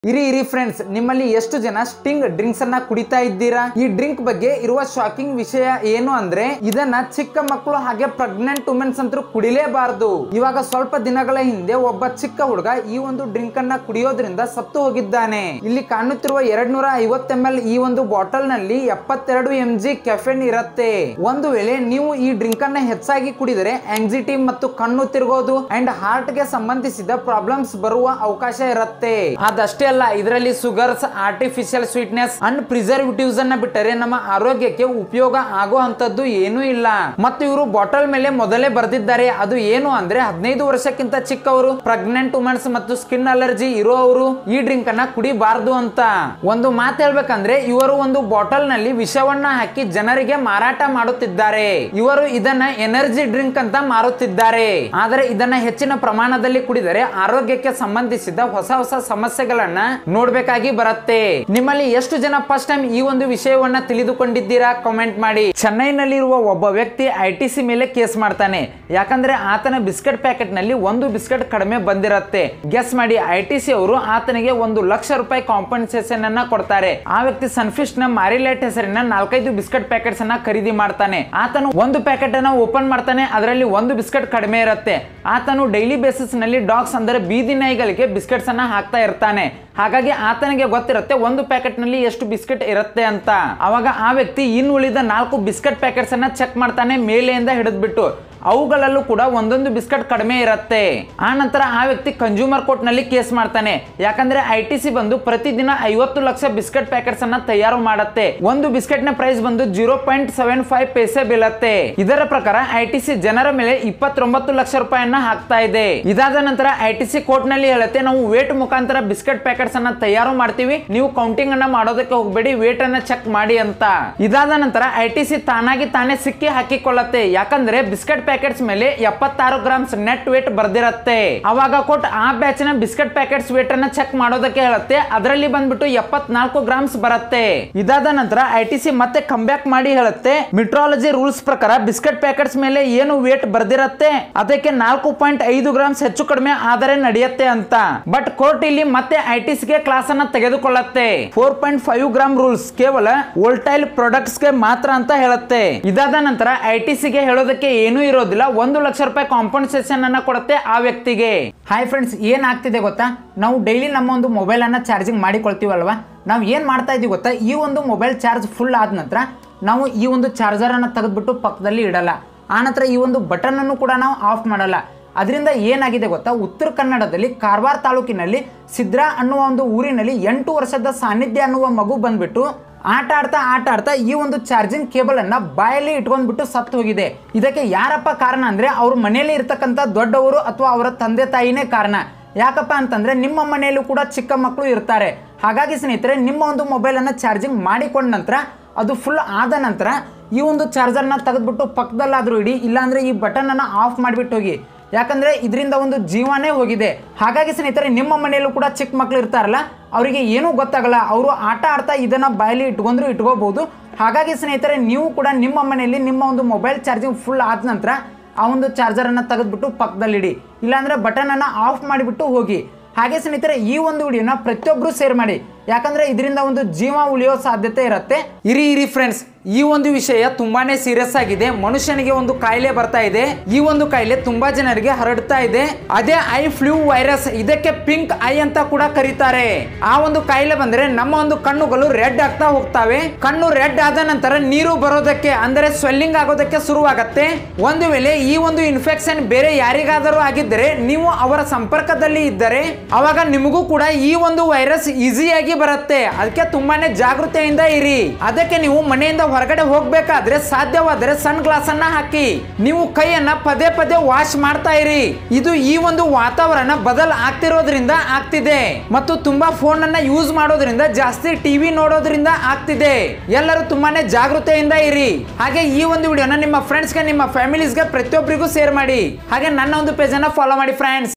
ಇರಿ ಇರಿ ಫ್ರೆಂಡ್ಸ್ ನಿಮ್ಮಲ್ಲಿ ಎಷ್ಟು ಜನ ಸ್ಟಿಂಗ್ ಡ್ರಿಂಕ್ಸ್ ಅನ್ನ ಕುಡಿತಾ ಇದ್ದೀರಾ ಈ ಡ್ರಿಂಕ್ ಬಗ್ಗೆ ಇರುವ ಶಾಕಿಂಗ್ ವಿಷಯ ಏನು ಅಂದ್ರೆ ಇದನ್ನ ಚಿಕ್ಕ ಮಕ್ಕಳು ಹಾಗೆ ಪ್ರೆಗ್ನೆಂಟ್ ವುಮೆನ್ಸ್ ಅಂತೂ ಕುಡಿಲೇಬಾರದು ಇವಾಗ ಸ್ವಲ್ಪ ದಿನಗಳ ಹಿಂದೆ ಒಬ್ಬ ಚಿಕ್ಕ ಹುಡುಗ ಈ ಒಂದು ಡ್ರಿಂಕ್ ಅನ್ನ ಕುಡಿಯೋದ್ರಿಂದ ಸತ್ತು ಹೋಗಿದ್ದಾನೆ ಇಲ್ಲಿ ಕಾಣುತ್ತಿರುವ ಎರಡ್ ನೂರ ಐವತ್ತು ಎಂ ಎಲ್ ಈ ಒಂದು ಬಾಟಲ್ ನಲ್ಲಿ ಎಪ್ಪತ್ತೆರಡು ಎಂ ಜಿ ಕೆಫೆನ್ ಇರುತ್ತೆ ಒಂದು ವೇಳೆ ನೀವು ಈ ಡ್ರಿಂಕ್ ಅನ್ನ ಹೆಚ್ಚಾಗಿ ಕುಡಿದರೆ ಆಂಗ್ಸಿಟಿ ಮತ್ತು ಕಣ್ಣು ತಿರುಗೋದು ಅಂಡ್ ಹಾರ್ಟ್ ಗೆ ಸಂಬಂಧಿಸಿದ ಪ್ರಾಬ್ಲಮ್ಸ್ ಬರುವ ಅವಕಾಶ ಇರುತ್ತೆ ಅದಷ್ಟೇ ಅಲ್ಲ ಇದರಲ್ಲಿ sugars artificial sweetness and preservatives ಅನ್ನ ಬಿಟ್ಟರೆ ನಮ್ಮ ಆರೋಗ್ಯಕ್ಕೆ ಉಪಯೋಗ ಆಗೋ ಅಂತದ್ದು ಏನೂ ಇಲ್ಲ ಮತ್ತು ಇವರು ಬಾಟಲ್ ಮೇಲೆ ಮೊದಲೇ ಬರೆದಿದ್ದಾರೆ ಅದು ಏನು ಅಂದ್ರೆ ಹದಿನೈದು ವರ್ಷಕ್ಕಿಂತ ಚಿಕ್ಕವರು ಪ್ರೆಗ್ನೆಂಟ್ ವುಮೆನ್ಸ್ ಮತ್ತು ಸ್ಕಿನ್ ಅಲರ್ಜಿ ಇರುವವರು ಈ ಡ್ರಿಂಕ್ ಅನ್ನ ಕುಡಿಬಾರದು ಅಂತ ಒಂದು ಮಾತು ಹೇಳ್ಬೇಕಂದ್ರೆ ಇವರು ಒಂದು ಬಾಟಲ್ ನಲ್ಲಿ ವಿಷವನ್ನ ಹಾಕಿ ಜನರಿಗೆ ಮಾರಾಟ ಮಾಡುತ್ತಿದ್ದಾರೆ ಇವರು ಇದನ್ನ ಎನರ್ಜಿ ಡ್ರಿಂಕ್ ಅಂತ ಮಾರುತ್ತಿದ್ದಾರೆ ಆದರೆ ಇದನ್ನ ಹೆಚ್ಚಿನ ಪ್ರಮಾಣದಲ್ಲಿ ಕುಡಿದರೆ ಆರೋಗ್ಯಕ್ಕೆ ಸಂಬಂಧಿಸಿದ ಹೊಸ ಹೊಸ ಸಮಸ್ಯೆಗಳನ್ನ ನೋಡ್ಬೇಕಾಗಿ ಬರುತ್ತೆ ನಿಮ್ಮಲ್ಲಿ ಎಷ್ಟು ಜನ ಫಸ್ಟ್ ಟೈಮ್ ಈ ಒಂದು ವಿಷಯವನ್ನ ತಿಳಿದುಕೊಂಡಿದ್ದೀರಾ ಕಾಮೆಂಟ್ ಮಾಡಿ ಚೆನ್ನೈನಲ್ಲಿರುವ ಒಬ್ಬ ವ್ಯಕ್ತಿ ಐ ಟಿ ಸಿ ಮೇಲೆ ಕೇಸ್ ಮಾಡ್ತಾನೆ ಯಾಕಂದ್ರೆ ಆತನ ಬಿಸ್ಕೆಟ್ ಪ್ಯಾಕೆಟ್ ನಲ್ಲಿ ಒಂದು ಬಿಸ್ಕೆಟ್ ಕಡಿಮೆ ಬಂದಿರತ್ತೆ ಗೆಸ್ ಮಾಡಿ ಐ ಟಿ ಸಿ ಅವರು ಆತನಿಗೆ ಒಂದು ಲಕ್ಷ ರೂಪಾಯಿ ಕಾಂಪನ್ಸೇಷನ್ ಅನ್ನ ಕೊಡ್ತಾರೆ ಆ ವ್ಯಕ್ತಿ ಸನ್ಫಿಸ್ಟ್ ನ ಮಾರಿಲೈಟ್ ಹೆಸರಿನ ನಾಲ್ಕೈದು ಬಿಸ್ಕೆಟ್ ಪ್ಯಾಕೆಟ್ಸ್ ಅನ್ನ ಖರೀದಿ ಮಾಡ್ತಾನೆ ಆತನು ಒಂದು ಪ್ಯಾಕೆಟ್ ಅನ್ನ ಓಪನ್ ಮಾಡ್ತಾನೆ ಅದರಲ್ಲಿ ಒಂದು ಬಿಸ್ಕೆಟ್ ಕಡಿಮೆ ಇರುತ್ತೆ ಆತನು ಡೈಲಿ ಬೇಸಿಸ್ ನಲ್ಲಿ ಡಾಗ್ಸ್ ಅಂದರೆ ಬೀದಿ ನಾಯಿಗಳಿಗೆ ಬಿಸ್ಕೆಟ್ಸ್ ಅನ್ನ ಹಾಕ್ತಾ ಇರ್ತಾನೆ ಹಾಗಾಗಿ ಆತನಿಗೆ ಗೊತ್ತಿರುತ್ತೆ ಒಂದು ಪ್ಯಾಕೆಟ್ ನಲ್ಲಿ ಎಷ್ಟು ಬಿಸ್ಕೆಟ್ ಇರುತ್ತೆ ಅಂತ ಅವಾಗ ಆ ವ್ಯಕ್ತಿ ಇನ್ನು ಉಳಿದ ನಾಲ್ಕು ಬಿಸ್ಕೆಟ್ ಪ್ಯಾಕೆಟ್ಸ್ ಅನ್ನ ಚೆಕ್ ಮಾಡ್ತಾನೆ ಮೇಲೆಯಿಂದ ಹಿಡಿದ್ಬಿಟ್ಟು ಅವುಗಳಲ್ಲೂ ಕೂಡ ಒಂದೊಂದು ಬಿಸ್ಕೆಟ್ ಕಡಿಮೆ ಇರುತ್ತೆ ಆ ನಂತರ ಆ ವ್ಯಕ್ತಿ ಕನ್ಸ್ಯೂಮರ್ ಕೋರ್ಟ್ ನಲ್ಲಿ ಕೇಸ್ ಮಾಡ್ತಾನೆ ಯಾಕಂದ್ರೆ ಐ ಟಿ ಸಿ ಬಂದು ಪ್ರತಿದಿನ ಐವತ್ತು ಲಕ್ಷ ಬಿಸ್ಕೆಟ್ ಪ್ಯಾಕೆಟ್ಸ್ ಅನ್ನ ತಯಾರು ಮಾಡುತ್ತೆ ಒಂದು ಬಿಸ್ಕೆಟ್ ನ ಪ್ರೈಸ್ ಬಂದು ಜೀರೋ ಪಾಯಿಂಟ್ ಸೆವೆನ್ ಫೈವ್ ಪೈಸೆ ಬೀಳತ್ತೆ ಇದರ ಪ್ರಕಾರ ಐ ಟಿ ಸಿ ಜನರ ಮೇಲೆ ಇಪ್ಪತ್ತೊಂಬತ್ತು ಲಕ್ಷ ರೂಪಾಯಿಯನ್ನ ಹಾಕ್ತಾ ಇದೆ ಇದಾದ ನಂತರ ಐ ಟಿ ಸಿ ಕೋರ್ಟ್ ನಲ್ಲಿ ಹೇಳುತ್ತೆ ನಾವು ವೇಟ್ ಮುಖಾಂತರ ಬಿಸ್ಕೆಟ್ ಪ್ಯಾಕೆಟ್ಸ್ ಅನ್ನ ತಯಾರು ಮಾಡ್ತೀವಿ ನೀವು ಕೌಂಟಿಂಗ್ ಅನ್ನ ಮಾಡೋದಕ್ಕೆ ಹೋಗಬೇಡಿ ವೇಟ್ ಅನ್ನ ಚೆಕ್ ಮಾಡಿ ಅಂತ ಇದಾದ ನಂತರ ಐ ಟಿ ಸಿ ತಾನಾಗಿ ತಾನೇ ಸಿಕ್ಕಿ ಹಾಕಿಕೊಳ್ಳುತ್ತೆ ಯಾಕಂದ್ರೆ ಬಿಸ್ಕೆಟ್ ಪ್ಯಾಕೆಟ್ಸ್ ಮೇಲೆ ಎಪ್ಪತ್ತಾರು ಗ್ರಾಮ್ಸ್ ನೆಟ್ ವೇಟ್ ಬರ್ದಿರತ್ತೆ ಅವಾಗ ಕೊಟ್ಟು ಆ ಬ್ಯಾಚ್ ನ ಬಿಸ್ಕೆಟ್ ಪ್ಯಾಕೆಟ್ಸ್ ವೇಟ್ ಅನ್ನ ಚೆಕ್ ಮಾಡೋದಕ್ಕೆ ಹೇಳುತ್ತೆ ಅದರಲ್ಲಿ ಬಂದ್ಬಿಟ್ಟು ಎಪ್ಪತ್ನಾಲ್ಕು ಗ್ರಾಮ್ಸ್ ಬರುತ್ತೆ ಇದಾದ ನಂತರ ಐ ಟಿ ಸಿ ಮತ್ತೆ ಕಂಬ್ಯಾಕ್ ಮಾಡಿ ಹೇಳುತ್ತೆ ಮಿಟ್ರಾಲಜಿ ರೂಲ್ಸ್ ಪ್ರಕಾರ ಬಿಸ್ಕೆಟ್ ಪ್ಯಾಕೆಟ್ಸ್ ಮೇಲೆ ಏನು ವೇಟ್ ಬರ್ದಿರತ್ತೆ ಅದಕ್ಕೆ ನಾಲ್ಕು ಪಾಯಿಂಟ್ ಐದು ಗ್ರಾಮ್ಸ್ ಹೆಚ್ಚು ಕಡಿಮೆ ಆದರೆ ನಡೆಯುತ್ತೆ ಅಂತ ಬಟ್ ಕೋರ್ಟ್ ಇಲ್ಲಿ ಮತ್ತೆ ಐ ಟಿ ಗೆ ಕ್ಲಾಸ್ ಅನ್ನ ತೆಗೆದುಕೊಳ್ಳುತ್ತೆ four point five gram rules ಕೇವಲ ವೋಲ್ಟೈಲ್ ಪ್ರಾಡಕ್ಟ್ಸ್ ಗೆ ಮಾತ್ರ ಅಂತ ಹೇಳುತ್ತೆ ಇದಾದ ನಂತರ ಐ ಟಿ ಗೆ ಹೇಳೋದಕ್ಕೆ ಏನೂ ಇರೋದಿಲ್ಲ ಒಂದು ಲಕ್ಷ ರೂಪಾಯಿ ಕಾಂಪನ್ಸೇಷನ್ ಅನ್ನ ಕೊಡುತ್ತೆ ಆ ವ್ಯಕ್ತಿಗೆ ಹಾಯ್ ಫ್ರೆಂಡ್ಸ್ ಏನ್ ಆಗ್ತಿದೆ ಗೊತ್ತಾ ನಾವು ಡೈಲಿ ನಮ್ಮ ಒಂದು ಮೊಬೈಲ್ ಅನ್ನ ಚಾರ್ಜಿಂಗ್ ಮಾಡಿಕೊಳ್ತೀವಲ್ವಾ ನಾವು ಏನ್ ಮಾಡ್ತಾ ಇದೀವಿ ಗೊತ್ತಾ ಈ ಒಂದು ಮೊಬೈಲ್ ಚಾರ್ಜ್ ಫುಲ್ ಆದ ನಂತರ ನಾವು ಈ ಒಂದು ಚಾರ್ಜರ್ ಅನ್ನ ತೆಗೆದ್ಬಿಟ್ಟು ಪಕ್ಕದಲ್ಲಿ ಇಡಲ್ಲ ಆನಂತರ ಈ ಒಂದು ಬಟನ್ ಅನ್ನು ಕೂಡ ನಾವು ಆಫ್ ಮಾಡಲ್ಲ ಅದರಿಂದ ಏನಾಗಿದೆ ಗೊತ್ತಾ ಉತ್ತರ ಕನ್ನಡದಲ್ಲಿ ಕಾರವಾರ ತಾಲೂಕಿನಲ್ಲಿ ಸಿದ್ರಾ ಅನ್ನುವ ಒಂದು ಊರಿನಲ್ಲಿ ಎಂಟು ವರ್ಷದ ಸಾನ್ನಿಧ್ಯ ಅನ್ನುವ ಮಗು ಬಂದ್ಬಿಟ್ಟು ಆಟ ಆಡ್ತಾ ಆಟ ಆಡ್ತಾ ಈ ಒಂದು ಚಾರ್ಜಿಂಗ್ ಕೇಬಲ್ ಅನ್ನ ಬಾಯಲ್ಲಿ ಇಟ್ಕೊಂಡ್ಬಿಟ್ಟು ಸತ್ತು ಹೋಗಿದೆ ಇದಕ್ಕೆ ಯಾರಪ್ಪ ಕಾರಣ ಅಂದ್ರೆ ಅವ್ರ ಮನೆಯಲ್ಲಿ ಇರ್ತಕ್ಕಂಥ ದೊಡ್ಡವರು ಅಥವಾ ಅವರ ತಂದೆ ತಾಯಿನೇ ಕಾರಣ ಯಾಕಪ್ಪ ಅಂತಂದ್ರೆ ನಿಮ್ಮ ಮನೆಯಲ್ಲೂ ಕೂಡ ಚಿಕ್ಕ ಮಕ್ಕಳು ಇರ್ತಾರೆ ಹಾಗಾಗಿ ಸ್ನೇಹಿತರೆ ನಿಮ್ಮ ಒಂದು ಮೊಬೈಲ್ ಅನ್ನ ಚಾರ್ಜಿಂಗ್ ಮಾಡಿಕೊಂಡ ನಂತರ ಅದು ಫುಲ್ ಆದ ನಂತರ ಈ ಒಂದು ಚಾರ್ಜರ್ನ ತೆಗೆದ್ಬಿಟ್ಟು ಪಕ್ಕದಲ್ಲಾದ್ರೂ ಇಡಿ ಇಲ್ಲಾಂದ್ರೆ ಈ ಬಟನ್ ಅನ್ನ ಆಫ್ ಮಾಡಿಬಿಟ್ಟು ಹೋಗಿ ಯಾಕಂದ್ರೆ ಇದರಿಂದ ಒಂದು ಜೀವನೇ ಹೋಗಿದೆ ಹಾಗಾಗಿ ಸ್ನೇಹಿತರೆ ನಿಮ್ಮ ಮನೆಯಲ್ಲೂ ಕೂಡ ಚಿಕ್ಕ ಮಕ್ಳು ಇರ್ತಾರಲ್ಲ ಅವರಿಗೆ ಏನೂ ಗೊತ್ತಾಗಲ್ಲ ಅವರು ಆಟ ಆಡ್ತಾ ಇದನ್ನ ಬಾಯಲ್ಲಿ ಇಟ್ಕೊಂಡ್ರು ಇಟ್ಕೋಬಹುದು ಹಾಗಾಗಿ ಸ್ನೇಹಿತರೆ ನೀವು ಕೂಡ ನಿಮ್ಮ ಮನೆಯಲ್ಲಿ ನಿಮ್ಮ ಒಂದು ಮೊಬೈಲ್ ಚಾರ್ಜಿಂಗ್ ಫುಲ್ ಆದ ನಂತರ ಆ ಒಂದು ಚಾರ್ಜರನ್ನು ತೆಗೆದ್ಬಿಟ್ಟು ಪಕ್ಕದಲ್ಲಿಡಿ ಇಲ್ಲಾಂದ್ರೆ ಬಟನ್ ಅನ್ನ ಆಫ್ ಮಾಡಿಬಿಟ್ಟು ಹೋಗಿ ಹಾಗೆ ಸ್ನೇಹಿತರೆ ಈ ಒಂದು ವಿಡಿಯೋನ ಪ್ರತಿಯೊಬ್ಬರು ಶೇರ್ ಮಾಡಿ ಯಾಕಂದ್ರೆ ಇದರಿಂದ ಒಂದು ಜೀವ ಉಳಿಯೋ ಸಾಧ್ಯತೆ ಇರುತ್ತೆ ಇರಿ ಇರಿ ಫ್ರೆಂಡ್ಸ್ ಈ ಒಂದು ವಿಷಯ ತುಂಬಾನೇ ಸೀರಿಯಸ್ ಆಗಿದೆ ಮನುಷ್ಯನಿಗೆ ಒಂದು ಕಾಯಿಲೆ ಬರ್ತಾ ಇದೆ ಈ ಒಂದು ಕಾಯಿಲೆ ತುಂಬಾ ಜನರಿಗೆ ಹರಡ್ತಾ ಇದೆ ಅದೇ ಐ ಫ್ಲೂ ವೈರಸ್ ಇದಕ್ಕೆ ಪಿಂಕ್ ಐ ಅಂತ ಕೂಡ ಕರೀತಾರೆ ಆ ಒಂದು ಕಾಯಿಲೆ ಬಂದ್ರೆ ನಮ್ಮ ಒಂದು ಕಣ್ಣುಗಳು ರೆಡ್ ಆಗ್ತಾ ಹೋಗ್ತಾವೆ ಕಣ್ಣು ರೆಡ್ ಆದ ನಂತರ ನೀರು ಬರೋದಕ್ಕೆ ಅಂದರೆ ಸ್ವೆಲ್ಲಿಂಗ್ ಆಗೋದಕ್ಕೆ ಶುರುವಾಗತ್ತೆ ಒಂದು ವೇಳೆ ಈ ಒಂದು ಇನ್ಫೆಕ್ಷನ್ ಬೇರೆ ಯಾರಿಗಾದರೂ ಆಗಿದ್ದರೆ ನೀವು ಅವರ ಸಂಪರ್ಕದಲ್ಲಿ ಇದ್ದರೆ ಅವಾಗ ನಿಮಗೂ ಕೂಡ ಈ ಒಂದು ವೈರಸ್ ಈಸಿಯಾಗಿ ಬರುತ್ತೆ ಅದಕ್ಕೆ ತುಂಬಾನೇ ಜಾಗೃತೆಯಿಂದ ಇರಿ ಅದಕ್ಕೆ ನೀವು ಮನೆಯಿಂದ ಹೊರಗಡೆ ಹೋಗ್ಬೇಕಾದ್ರೆ ಸಾಧ್ಯವಾದರೆ ಸನ್ ಗ್ಲಾಸ್ ಅನ್ನ ಹಾಕಿ ನೀವು ಕೈಯನ್ನ ಪದೇ ಪದೇ ವಾಶ್ ಮಾಡ್ತಾ ಇರಿ ಇದು ಈ ಒಂದು ವಾತಾವರಣ ಬದಲ್ ಆಗ್ತಿರೋದ್ರಿಂದ ಆಗ್ತಿದೆ ಮತ್ತು ತುಂಬಾ ಫೋನ್ ಅನ್ನ ಯೂಸ್ ಮಾಡೋದ್ರಿಂದ ಜಾಸ್ತಿ ಟಿವಿ ನೋಡೋದ್ರಿಂದ ಆಗ್ತಿದೆ ಎಲ್ಲರೂ ತುಂಬಾನೇ ಜಾಗೃತೆಯಿಂದ ಇರಿ ಹಾಗೆ ಈ ಒಂದು ವಿಡಿಯೋನ ನಿಮ್ಮ ಫ್ರೆಂಡ್ಸ್ಗೆ ನಿಮ್ಮ ಫ್ಯಾಮಿಲೀಸ್ಗೆ ಪ್ರತಿಯೊಬ್ಬರಿಗೂ ಶೇರ್ ಮಾಡಿ ಹಾಗೆ ನನ್ನ ಒಂದು ಪೇಜ್ ಅನ್ನ ಫಾಲೋ ಮಾಡಿ ಫ್ರೆಂಡ್ಸ್